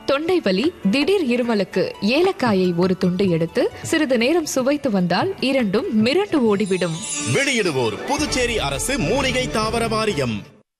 தொண்டை வலி திடீர் இருமலுக்கு ஏலக்காயை ஒரு துண்டு எடுத்து சிறிது நேரம் சுவைத்து வந்தால் இரண்டும் மிரண்டு ஓடிவிடும் வெளியிடுவோர் புதுச்சேரி அரசு மூலிகை தாவர வாரியம்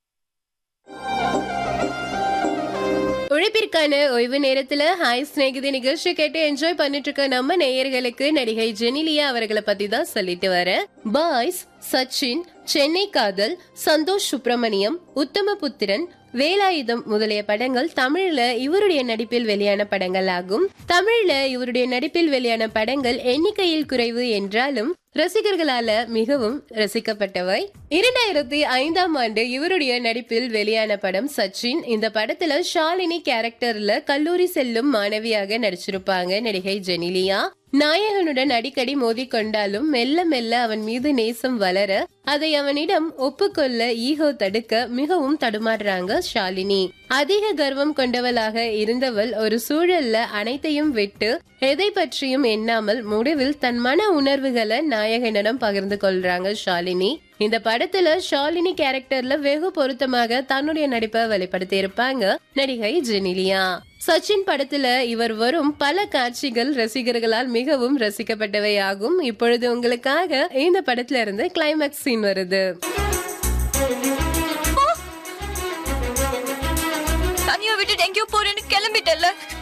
உழைப்பிற்கான ஓய்வு நேரத்துல ஹாய் ஸ்நேகிதி நிகழ்ச்சி கேட்டு என்ஜாய் பண்ணிட்டு இருக்க நம்ம நேயர்களுக்கு நடிகை ஜெனிலியா அவர்களை பத்தி தான் சொல்லிட்டு வரேன் பாய்ஸ் சச்சின் சென்னை காதல் சந்தோஷ் சுப்பிரமணியம் உத்தமபுத்திரன் வேலாயுதம் முதலிய படங்கள் தமிழ்ல இவருடைய நடிப்பில் வெளியான படங்கள் ஆகும் தமிழ்ல இவருடைய நடிப்பில் வெளியான படங்கள் எண்ணிக்கையில் குறைவு என்றாலும் ரசிகர்களால மிகவும் ரசிக்கப்பட்டவை இரண்டாயிரத்தி ஐந்தாம் ஆண்டு இவருடைய நடிப்பில் வெளியான படம் சச்சின் இந்த படத்துல ஷாலினி கேரக்டர்ல கல்லூரி செல்லும் மாணவியாக நடிச்சிருப்பாங்க நடிகை ஜெனிலியா நாயகனுடன் அடிக்கடி மோதிக்கொண்டாலும் மெல்ல மெல்ல அவன் மீது நேசம் வளர அதை அவனிடம் ஒப்புக்கொள்ள ஈகோ தடுக்க மிகவும் தடுமாறுறாங்க ஷாலினி அதிக கர்வம் கொண்டவளாக இருந்தவள் ஒரு சூழல்ல அனைத்தையும் விட்டு எதை பற்றியும் எண்ணாமல் முடிவில் தன் மன உணர்வுகளை நாயகனிடம் பகிர்ந்து கொள்றாங்க ஷாலினி இந்த படத்துல ஷாலினி கேரக்டர்ல வெகு பொருத்தமாக தன்னுடைய நடிப்பை வெளிப்படுத்தி இருப்பாங்க நடிகை ஜெனிலியா சச்சின் படத்துல இவர் வரும் பல காட்சிகள் ரசிகர்களால் மிகவும் ரசிக்கப்பட்டவை ஆகும் இப்பொழுது உங்களுக்காக இந்த படத்துல இருந்து கிளைமேக்ஸ் சீன் வருது தனியா விட்டுட்டு எங்கேயோ போறேன்னு கிளம்பிட்டல